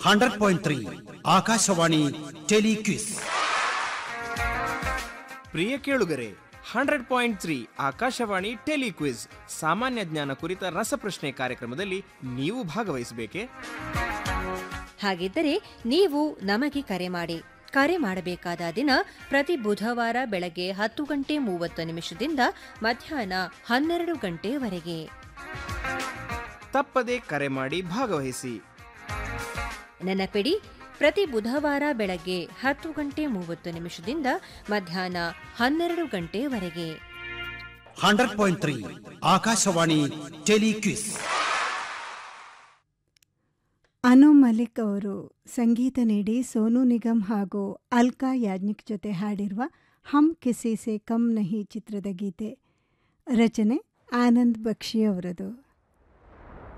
hundred point three Akashvani telequiz ಪ್ರಿಯ ಕೇಳುಗರೆ hundred point three Akashvani telequiz ಸಾಮಾನ್ಯ ಜ್ಞಾನ ಕುರಿತ ರಸಪ್ರಶ್ನೆ ಕಾರ್ಯಕ್ರಮದಲ್ಲಿ ನೀವು ಭಾಗವಹಿಸಬೇಕೆ ಹಾಗಿದ್ದರೆ ನೀವು ನಮಗೆ ಕರೆ ಮಾಡಿ ಕರೆ ಮಾಡಬೇಕಾದ ದಿನ ಪ್ರತಿ ಬುಧವಾರ ಬೆಳಗ್ಗೆ ಹತ್ತು ಗಂಟೆ ಮೂವತ್ತು ನಿಮಿಷದಿಂದ ಮಧ್ಯಾಹ್ನ ಹನ್ನೆರಡು ಗಂಟೆವರೆಗೆ ತಪ್ಪದೆ ಕರೆ ಮಾಡಿ ಭಾಗವಹಿಸಿ ನೆನಪಿಡಿ ಪ್ರತಿ ಬುಧವಾರ ಬೆಳಗ್ಗೆ ಹತ್ತು ಗಂಟೆ ಮೂವತ್ತು ನಿಮಿಷದಿಂದ ಮಧ್ಯಾಹ್ನ ಹನ್ನೆರಡು ಗಂಟೆವರೆಗೆ hundred point three Akashvani telequiz Anu Malik ಅವರು ಸಂಗೀತ ನೀಡಿ ಸೋನು ನಿಗಮ್ ಹಾಗೂ ಅಲ್ಕಾ ಯಾಜ್ನಿಕ್ ಜೊತೆ ಹಾಡಿರುವ ಹಮ್ ಕಿಸಿ ಸೆ ಕಮ್ ನಹಿ ಚಿತ್ರದ ಗೀತೆ ರಚನೆ ಆನಂದ್ ಬಕ್ಷಿ ಅವರದು